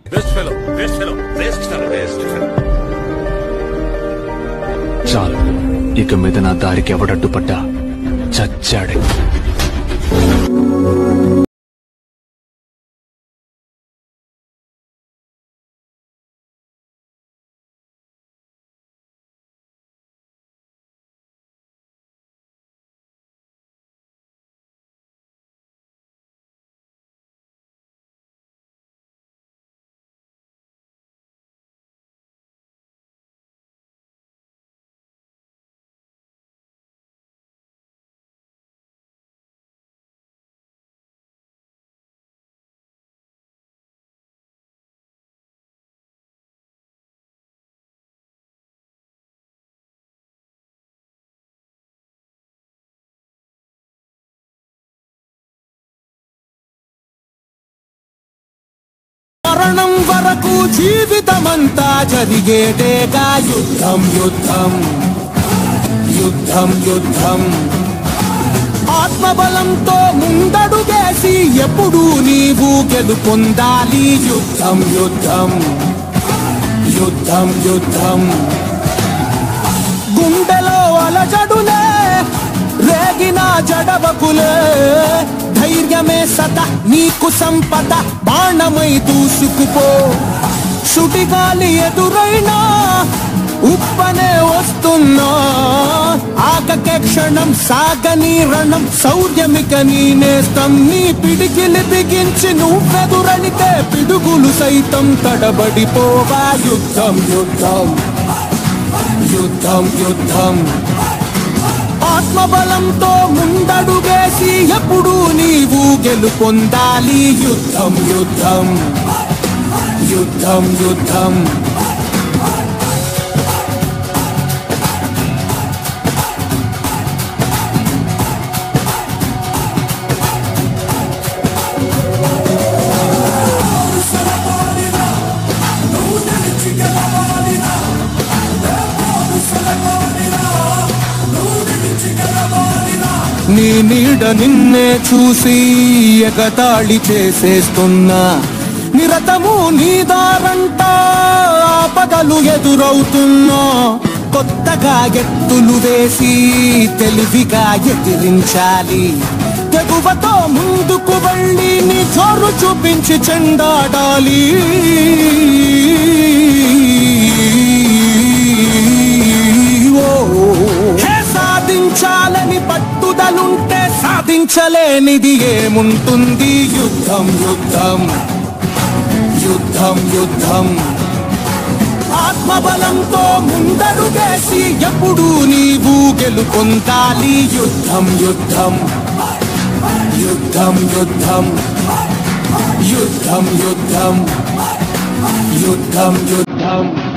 best fellow best fellow best fellow best fellow చాలు ఇక మీద నా దారికి ఎవడడ్డుపడ్డా చచ్చాడే మరణం వరకు జీవితమంతా జరిగేటేగా యుద్ధం యుద్ధం యుద్ధం యుద్ధం ఆత్మబలంతో ముందడుగేసి ఎప్పుడు నీవు గెలుపొందాలి యుద్ధం యుద్ధం యుద్ధం యుద్ధం గుండెలో అలజడులే రేగిన జడవకులే ధైర్యమే సత నీకు సంపద బాణమై దూసుకుపో సుడిగాలి ఎదురైనా ఉప్పనే వస్తున్నా ఆగకే క్షణం సాగని రణం శౌర్యమిక నీ నేస్తం నీ పిడికిలి బిగించి నువ్వెదురనితే పిడుగులు సైతం తడబడిపోవా యుద్ధం యుద్ధం యుద్ధం యుద్ధం ఆత్మబలంతో ముందడుగేసి ఎప్పుడు నీవు గెలుపొందాలి యుద్ధం యుద్ధం యుద్ధం యుద్ధం నీ నీడ నిన్నే చూసి ఎగతాళి చేసేస్తున్నా నిరతము నీ దారంట ఆపదలు ఎదురవుతున్నా కొత్తగా ఎత్తులు వేసి తెలివిగా ఎదిరించాలి తెగువతో ముందుకు వెళ్ళి నీ చోరు చూపించి చెండాడాలి ఓ హే సాధించాలని పట్టుదలుంటే సాధించలేనిది ఏముంటుంది యుద్ధం యుద్ధం యుద్ధం యుద్ధం ఆత్మబలంతో ముందడుగేసి ఎప్పుడు నీవు గెలుపొందాలి యుద్ధం యుద్ధం యుద్ధం యుద్ధం యుద్ధం యుద్ధం యుద్ధం యుద్ధం